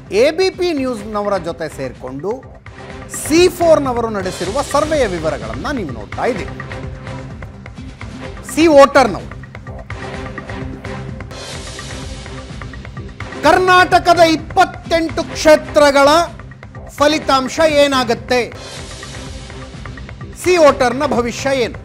A B P ನ್ಯೂಸ್ನವರ ಜೊತೆ ಸೇರಿಕೊಂಡು C ಫೋರ್ನವರು ನಡೆಸಿರುವ ಸರ್ವೆಯ ವಿವರಗಳನ್ನು ನೀವು ನೋಡ್ತಾ ಇದ್ದೀರಿ ಸಿ ವೋಟರ್ನವರು ಕರ್ನಾಟಕದ ಇಪ್ಪತ್ತೆಂಟು ಕ್ಷೇತ್ರಗಳ ಫಲಿತಾಂಶ ಏನಾಗುತ್ತೆ ಸಿ ವೋಟರ್ನ ಭವಿಷ್ಯ ಏನು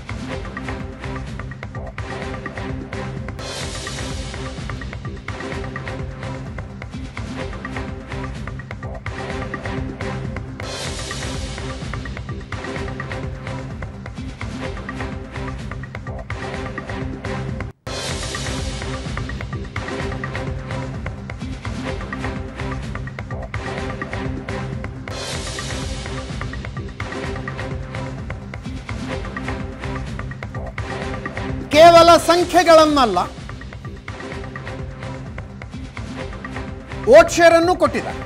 ಕೇವಲ ಸಂಖ್ಯೆಗಳನ್ನಲ್ಲ ವೋಟ್ ಶೇರ್ ಅನ್ನು ಕೊಟ್ಟಿದ್ದಾರೆ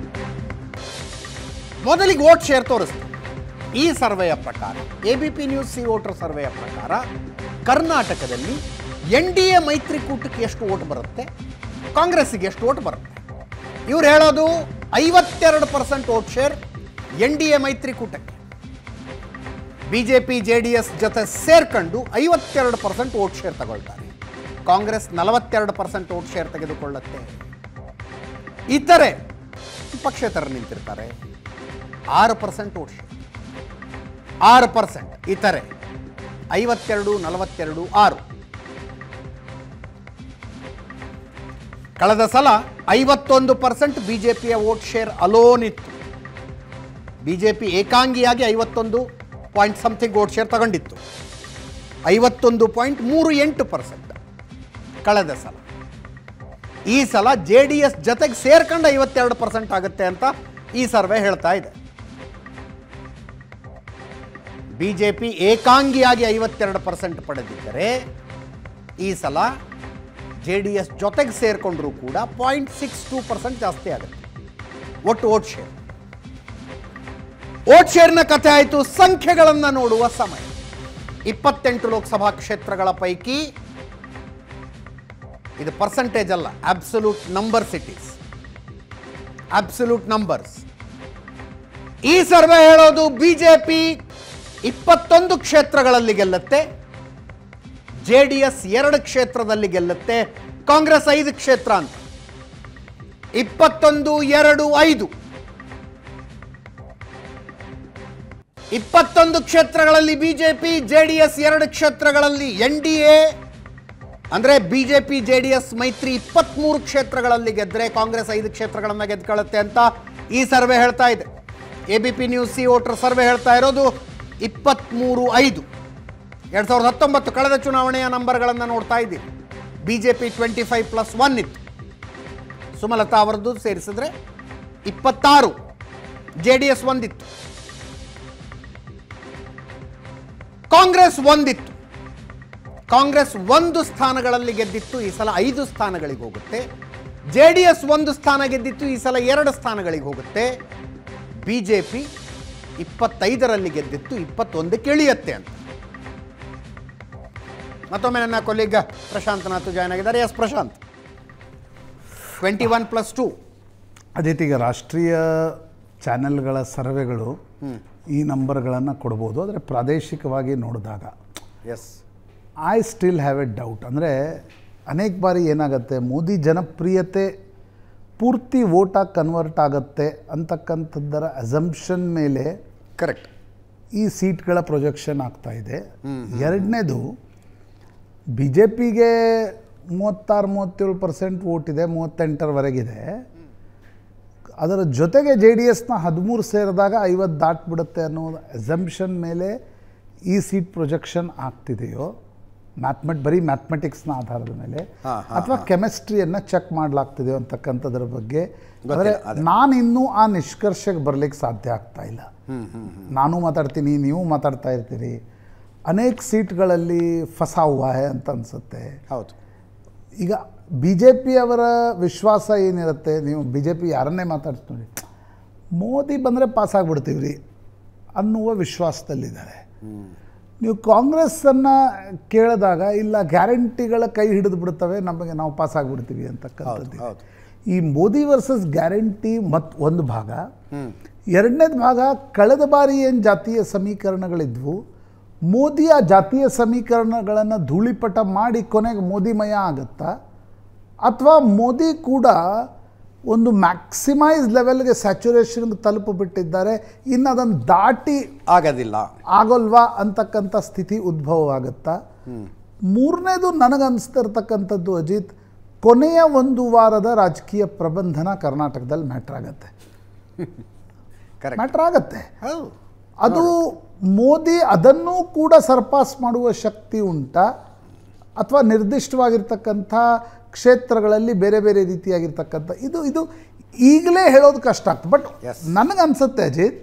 ಮೊದಲಿಗೆ ವೋಟ್ ಶೇರ್ ತೋರಿಸ್ತಾರೆ ಈ ಸರ್ವೆಯ ಪ್ರಕಾರ A B P news C voter ಸರ್ವೆಯ ಪ್ರಕಾರ ಕರ್ನಾಟಕದಲ್ಲಿ ಎನ್ ಡಿ ಎ ಮೈತ್ರಿಕೂಟಕ್ಕೆ ಎಷ್ಟು ವೋಟ್ ಬರುತ್ತೆ ಕಾಂಗ್ರೆಸ್ಸಿಗೆ ಎಷ್ಟು ವೋಟ್ ಬರುತ್ತೆ ಇವ್ರು ಹೇಳೋದು ಐವತ್ತೆರಡು percent vote share N D A ಮೈತ್ರಿಕೂಟಕ್ಕೆ ಬಿಜೆಪಿ ಜೆ ಡಿ ಎಸ್ ಜೊತೆ ಸೇರ್ಕೊಂಡು ಐವತ್ತೆರಡು ಪರ್ಸೆಂಟ್ ವೋಟ್ ಶೇರ್ ತಗೊಳ್ತಾರೆ ಕಾಂಗ್ರೆಸ್ ನಲವತ್ತೆರಡು ಪರ್ಸೆಂಟ್ ವೋಟ್ ಶೇರ್ ತೆಗೆದುಕೊಳ್ಳುತ್ತೆ ಇತರೆ ಪಕ್ಷೇತರರು ನಿಂತಿರ್ತಾರೆ ಆರು ಪರ್ಸೆಂಟ್ ವೋಟ್ ಶೇರ್ ಆರು ಪರ್ಸೆಂಟ್ ಇತರೆ ಐವತ್ತೆರಡು ನಲವತ್ತೆರಡು ಆರು ಕಳೆದ ಸಲ ಐವತ್ತೊಂದು ಪರ್ಸೆಂಟ್ ಬಿಜೆಪಿಯ ವೋಟ್ ಶೇರ್ ಅಲೋನ್ ಇತ್ತು ಬಿಜೆಪಿ ಏಕಾಂಗಿಯಾಗಿ ಐವತ್ತೊಂದು ಪಾಯಿಂಟ್ ಸಮಥಿಂಗ್ ವೋಟ್ ಶೇರ್ ತಗೊಂಡಿತ್ತು ಐವತ್ತೊಂದು ಪಾಯಿಂಟ್ ಮೂರು ಎಂಟು ಪರ್ಸೆಂಟ್ ಕಳೆದ ಸಲ ಈ ಸಲ ಜೆ ಡಿ ಎಸ್ ಜೊತೆಗೆ ಸೇರ್ಕೊಂಡು ಐವತ್ತೆರಡು ಪರ್ಸೆಂಟ್ ಆಗುತ್ತೆ ಅಂತ ಈ ಸರ್ವೆ ಹೇಳ್ತಾ ಇದೆ ಬಿಜೆಪಿ ಏಕಾಂಗಿಯಾಗಿ ಐವತ್ತೆರಡು ಪರ್ಸೆಂಟ್ ಪಡೆದಿದ್ದರೆ ಈ ಸಲ ಜೆ ಡಿ ಎಸ್ ಜೊತೆಗೆ ಸೇರಿಕೊಂಡ್ರೂ ಕೂಡ ಪಾಯಿಂಟ್ ಸಿಕ್ಸ್ ಟೂ ಪರ್ಸೆಂಟ್ ಜಾಸ್ತಿ ಆಗುತ್ತೆ ಒಟ್ಟು ವೋಟ್ ಶೇರ್ ವೋಟ್ ಶೇರ್ನ ಕಥೆ ಆಯಿತು ಸಂಖ್ಯೆಗಳನ್ನು ನೋಡುವ ಸಮಯ ಇಪ್ಪತ್ತೆಂಟು ಲೋಕಸಭಾ ಕ್ಷೇತ್ರಗಳ ಪೈಕಿ ಇದು ಪರ್ಸೆಂಟೇಜ್ ಅಲ್ಲ absolute number cities absolute numbers ಈ ಸರ್ವೆ ಹೇಳೋದು ಬಿಜೆಪಿ ಇಪ್ಪತ್ತೊಂದು ಕ್ಷೇತ್ರಗಳಲ್ಲಿ ಗೆಲ್ಲುತ್ತೆ ಜೆ ಡಿ ಎಸ್ ಎರಡು ಕ್ಷೇತ್ರದಲ್ಲಿ ಗೆಲ್ಲುತ್ತೆ ಕಾಂಗ್ರೆಸ್ ಐದು ಕ್ಷೇತ್ರ ಅಂತ ಇಪ್ಪತ್ತೊಂದು ಎರಡು ಐದು ಇಪ್ಪತ್ತೊಂದು ಕ್ಷೇತ್ರಗಳಲ್ಲಿ ಬಿಜೆಪಿ ಜೆಡಿಎಸ್ ಎರಡು ಕ್ಷೇತ್ರಗಳಲ್ಲಿ ಎನ್ ಡಿ ಎ ಅಂದ್ರೆ ಬಿಜೆಪಿ ಜೆಡಿಎಸ್ ಮೈತ್ರಿ ಇಪ್ಪತ್ಮೂರು ಕ್ಷೇತ್ರಗಳಲ್ಲಿ ಗೆದ್ರೆ ಕಾಂಗ್ರೆಸ್ ಐದು ಕ್ಷೇತ್ರಗಳನ್ನ ಗೆದ್ಕೊಳ್ಳುತ್ತೆ ಅಂತ ಈ ಸರ್ವೆ ಹೇಳ್ತಾ ಇದೆ A B P news C voter survey ಹೇಳ್ತಾ ಇರೋದು ಇಪ್ಪತ್ಮೂರು ಐದು ಎರಡು ಸಾವಿರದ ಹತ್ತೊಂಬತ್ತು ಕಳೆದ ಚುನಾವಣೆಯ ನಂಬರ್ಗಳನ್ನು ನೋಡ್ತಾ ಇದ್ದೀವಿ B J P twenty five plus one ಇತ್ತು ಸುಮಲತಾ ಅವರದ್ದು ಸೇರಿಸಿದ್ರೆ ಇಪ್ಪತ್ತಾರು ಜೆ ಡಿ ಎಸ್ ಒಂದಿತ್ತು ಕಾಂಗ್ರೆಸ್ ಒಂದಿತ್ತು ಕಾಂಗ್ರೆಸ್ ಒಂದು ಸ್ಥಾನಗಳಲ್ಲಿ ಗೆದ್ದಿತ್ತು ಈ ಸಲ ಐದು ಸ್ಥಾನಗಳಿಗೆ ಹೋಗುತ್ತೆ ಜೆ ಡಿ ಎಸ್ ಒಂದು ಸ್ಥಾನ ಗೆದ್ದಿತ್ತು ಈ ಸಲ ಎರಡು ಸ್ಥಾನಗಳಿಗೆ ಹೋಗುತ್ತೆ ಬಿ ಜೆ ಪಿ ಇಪ್ಪತ್ತೈದರಲ್ಲಿ ಗೆದ್ದಿತ್ತು ಇಪ್ಪತ್ತೊಂದಕ್ಕೆ ಇಳಿಯತ್ತೆ ಅಂತ ಮತ್ತೊಮ್ಮೆ ನನ್ನ ಕೊಲ್ಲಿಗ ಪ್ರಶಾಂತ್ ನಾಥ್ ಜಾಯ್ನ್ ಆಗಿದ್ದಾರೆ yes Prashanth twenty one plus two ಅದಿತೀಗ ರಾಷ್ಟ್ರೀಯ ಚಾನೆಲ್ಗಳ ಸರ್ವೆಗಳು ಈ ನಂಬರ್ಗಳನ್ನು ಕೊಡ್ಬೋದು ಆದರೆ ಪ್ರಾದೇಶಿಕವಾಗಿ ನೋಡಿದಾಗ yes I still have a doubt ಅಂದರೆ ಅನೇಕ ಬಾರಿ ಏನಾಗುತ್ತೆ ಮೋದಿ ಜನಪ್ರಿಯತೆ ಪೂರ್ತಿ ವೋಟಾಗಿ ಕನ್ವರ್ಟ್ ಆಗುತ್ತೆ ಅಂತಕ್ಕಂಥದ್ದರ ಅಸಂಪ್ಷನ್ ಮೇಲೆ ಕರೆಕ್ಟ್ ಈ ಸೀಟ್ಗಳ ಪ್ರೊಜೆಕ್ಷನ್ ಆಗ್ತಾ ಇದೆ ಎರಡನೇದು ಬಿ ಜೆ ಪಿಗೆ ಮೂವತ್ತಾರು ಮೂವತ್ತೇಳು ಪರ್ಸೆಂಟ್ ವೋಟ್ ಇದೆ ಮೂವತ್ತೆಂಟರವರೆಗಿದೆ ಅದರ ಜೊತೆಗೆ ಜೆ ಡಿ ಎಸ್ನ ಹದಿಮೂರು ಸೇರಿದಾಗ ಐವತ್ತು ದಾಟ್ಬಿಡುತ್ತೆ ಅನ್ನೋ ಎಸಂಪ್ಷನ್ ಮೇಲೆ ಈ ಸೀಟ್ ಪ್ರೊಜೆಕ್ಷನ್ ಆಗ್ತಿದೆಯೋ ಮ್ಯಾಥಮೆಟ್ ಬರೀ ಮ್ಯಾಥಮೆಟಿಕ್ಸ್ನ ಆಧಾರದ ಮೇಲೆ ಹಾ, ಅಥವಾ ಕೆಮಿಸ್ಟ್ರಿಯನ್ನು ಚೆಕ್ ಮಾಡಲಾಗ್ತಿದೆಯೋ ಅಂತಕ್ಕಂಥದ್ರ ಬಗ್ಗೆ ಅಂದರೆ ನಾನು ಇನ್ನೂ ಆ ನಿಷ್ಕರ್ಷಕ್ಕೆ ಬರಲಿಕ್ಕೆ ಸಾಧ್ಯ ಆಗ್ತಾ ಇಲ್ಲ ನಾನು ಮಾತಾಡ್ತೀನಿ ನೀವು ಮಾತಾಡ್ತಾ ಇರ್ತೀರಿ ಅನೇಕ ಸೀಟ್ಗಳಲ್ಲಿ ಫಸಾ ಹುವಾ ಹೈ ಅಂತ ಅನಿಸುತ್ತೆ ಹೌದು ಈಗ ಬಿ ಜೆ ಪಿಯವರ ವಿಶ್ವಾಸ ಏನಿರುತ್ತೆ ನೀವು ಬಿ ಜೆ ಪಿ ಯಾರನ್ನೇ ಮಾತಾಡ್ತು ನೋಡಿ ಮೋದಿ ಬಂದರೆ ಪಾಸ್ ಆಗಿಬಿಡ್ತೀವಿ ರೀ ಅನ್ನುವ ವಿಶ್ವಾಸದಲ್ಲಿದ್ದಾರೆ ನೀವು ಕಾಂಗ್ರೆಸ್ಸನ್ನು ಕೇಳಿದಾಗ ಇಲ್ಲ ಗ್ಯಾರಂಟಿಗಳ ಕೈ ಹಿಡಿದು ಬಿಡ್ತವೆ ನಮಗೆ ನಾವು ಪಾಸ್ ಆಗಿಬಿಡ್ತೀವಿ ಅಂತಕ್ಕಂಥದ್ದು ಹೌದು. ಈ ಮೋದಿ ವರ್ಸಸ್ ಗ್ಯಾರಂಟಿ ಮತ್ ಒಂದು ಭಾಗ ಎರಡನೇದು ಭಾಗ ಕಳೆದ ಬಾರಿ ಏನು ಜಾತೀಯ ಸಮೀಕರಣಗಳಿದ್ವು ಮೋದಿ ಆ ಜಾತೀಯ ಸಮೀಕರಣಗಳನ್ನು ಧೂಳಿಪಟ ಮಾಡಿ ಕೊನೆಗೆ ಮೋದಿಮಯ ಆಗುತ್ತಾ ಅಥವಾ ಮೋದಿ ಕೂಡ ಒಂದು ಮ್ಯಾಕ್ಸಿಮೈಸ್ ಲೆವೆಲ್ಗೆ ಸ್ಯಾಚುರೇಷನ್ಗೆ ತಲುಪಿಬಿಟ್ಟಿದ್ದಾರೆ ಇನ್ನು ಅದನ್ನು ದಾಟಿ ಆಗೋದಿಲ್ಲ ಆಗೋಲ್ವಾ ಅಂತಕ್ಕಂಥ ಸ್ಥಿತಿ ಉದ್ಭವವಾಗುತ್ತಾ ಮೂರನೇದು ನನಗನ್ಸ್ತಿರ್ತಕ್ಕಂಥದ್ದು ಅಜಿತ್ ಕೊನೆಯ ಒಂದು ವಾರದ ರಾಜಕೀಯ ಪ್ರಬಂಧನ ಕರ್ನಾಟಕದಲ್ಲಿ ಮ್ಯಾಟ್ರ್ ಆಗತ್ತೆ ಕರೆಕ್ಟ್ ಮ್ಯಾಟ್ರ್ ಆಗತ್ತೆ ಹೌದು ಅದು ಮೋದಿ ಅದನ್ನೂ ಕೂಡ ಸರ್ಪಾಸ್ ಮಾಡುವ ಶಕ್ತಿ ಉಂಟಾ ಅಥವಾ ನಿರ್ದಿಷ್ಟವಾಗಿರ್ತಕ್ಕಂಥ ಕ್ಷೇತ್ರಗಳಲ್ಲಿ ಬೇರೆ ಬೇರೆ ರೀತಿಯಾಗಿರ್ತಕ್ಕಂಥ ಇದು ಇದು ಈಗಲೇ ಹೇಳೋದು ಕಷ್ಟ ಆಗ್ತದೆ ಬಟ್ Yes. ನನಗನ್ಸುತ್ತೆ ಅಜಿತ್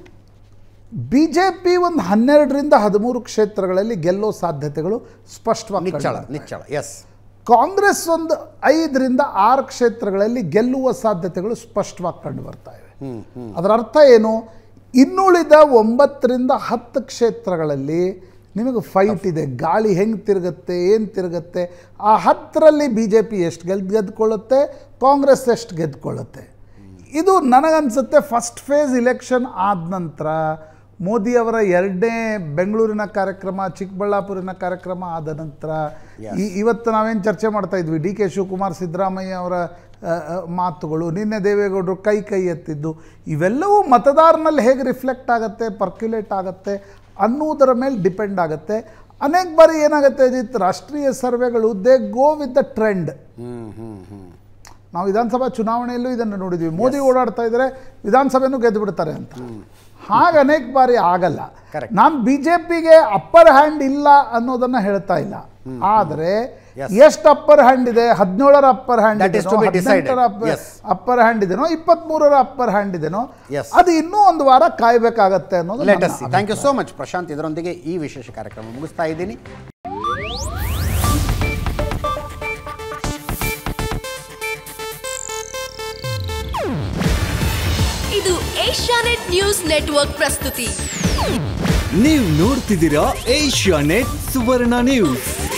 ಬಿ ಜೆ ಪಿ ಒಂದು ಹನ್ನೆರಡರಿಂದ ಹದಿಮೂರು ಕ್ಷೇತ್ರಗಳಲ್ಲಿ ಗೆಲ್ಲೋ ಸಾಧ್ಯತೆಗಳು ಸ್ಪಷ್ಟವಾಗಿ ನಿಚ್ಚಳ ಕಂಡು ನಿಚ್ಚಳ ಎಸ್ ಕಾಂಗ್ರೆಸ್ ಒಂದು ಐದರಿಂದ ಆರು ಕ್ಷೇತ್ರಗಳಲ್ಲಿ ಗೆಲ್ಲುವ ಸಾಧ್ಯತೆಗಳು ಸ್ಪಷ್ಟವಾಗಿ ಕಂಡು ಬರ್ತಾ ಇವೆ ಅದರ ಅರ್ಥ ಏನು ಇನ್ನುಳಿದ ಒಂಬತ್ತರಿಂದ ಹತ್ತು ಕ್ಷೇತ್ರಗಳಲ್ಲಿ ನಿಮಗೆ ಫೈಟ್ ಇದೆ ಗಾಳಿ ಹೆಂಗೆ ತಿರುಗುತ್ತೆ ಏನು ತಿರುಗುತ್ತೆ ಆ ಹತ್ತರಲ್ಲಿ ಬಿ ಜೆ ಪಿ ಎಷ್ಟು ಗೆದ್ದು ಗೆದ್ಕೊಳ್ಳುತ್ತೆ ಕಾಂಗ್ರೆಸ್ ಎಷ್ಟು ಗೆದ್ಕೊಳ್ಳುತ್ತೆ ಇದು ನನಗನ್ಸುತ್ತೆ ಫಸ್ಟ್ ಫೇಸ್ ಇಲೆಕ್ಷನ್ ಆದ ನಂತರ ಮೋದಿಯವರ ಎರಡನೇ ಬೆಂಗಳೂರಿನ ಕಾರ್ಯಕ್ರಮ ಚಿಕ್ಕಬಳ್ಳಾಪುರಿನ ಕಾರ್ಯಕ್ರಮ ಆದ ನಂತರ ಈ ಇವತ್ತು ನಾವೇನು ಚರ್ಚೆ ಮಾಡ್ತಾ ಇದ್ವಿ ಡಿ ಕೆ ಶಿವಕುಮಾರ್ ಸಿದ್ದರಾಮಯ್ಯ ಅವರ ಆ, ಆ, ಮಾತುಗಳು ನಿನ್ನೆ ದೇವೇಗೌಡರು ಕೈ ಕೈ ಎತ್ತಿದ್ದು ಇವೆಲ್ಲವೂ ಮತದಾರನಲ್ಲಿ ಹೇಗೆ ರಿಫ್ಲೆಕ್ಟ್ ಆಗುತ್ತೆ ಪರ್ಕ್ಯುಲೇಟ್ ಆಗುತ್ತೆ ಅನ್ನುವುದರ ಮೇಲೆ ಡಿಪೆಂಡ್ ಆಗುತ್ತೆ ಅನೇಕ ಬಾರಿ ಏನಾಗುತ್ತೆ ಅಜಿತ್ ರಾಷ್ಟ್ರೀಯ ಸರ್ವೆಗಳು they go with the trend hmm hmm hmm ನಾವು ವಿಧಾನಸಭಾ ಚುನಾವಣೆಯಲ್ಲೂ ಇದನ್ನು ನೋಡಿದ್ವಿ ಮೋದಿ ಓಡಾಡ್ತಾ ಇದ್ದಾರೆ ವಿಧಾನಸಭೆನೂ ಗೆದ್ದು ಬಿಡ್ತಾರೆ ಅಂತ ಹಾಗೆ ಅನೇಕ ಬಾರಿ ಆಗಲ್ಲ Correct. ನಾನು ಬಿ ಜೆ ಪಿಗೆ ಅಪ್ಪರ್ ಹ್ಯಾಂಡ್ ಇಲ್ಲ ಅನ್ನೋದನ್ನ ಹೇಳ್ತಾ ಇಲ್ಲ ಆದರೆ Yes. ಎಷ್ಟು ಅಪ್ಪರ್ ಹ್ಯಾಂಡ್ ಇದೆ ಹದಿನೇಳರ upper hand That is to be decided. Yes. Upper hand ಇದೆನೋ ಇಪ್ಪತ್ಮೂರರ ಅಪ್ಪರ್ ಹ್ಯಾಂಡ್ ಇದೆನೋ Yes. ಅದು ಇನ್ನೂ ಒಂದು ವಾರ ಕಾಯ್ಬೇಕಾಗತ್ತೆ ಅನ್ನೋದು ಲೆಟ್ ನನ್ನ us thank you so much Prashanth ಇದರೊಂದಿಗೆ ಈ ವಿಶೇಷ ಕಾರ್ಯಕ್ರಮ ಮುಗಿಸ್ತಾ ಇದ್ದೀನಿ ಇದು ಏಷ್ಯಾನೆಟ್ ನ್ಯೂಸ್ ನೆಟ್ವರ್ಕ್ ಪ್ರಸ್ತುತಿ ನೀವು ನೋಡ್ತಿದ್ದೀರಾ ಏಷ್ಯಾ ನೆಟ್ ಸುವರ್ಣ ನ್ಯೂಸ್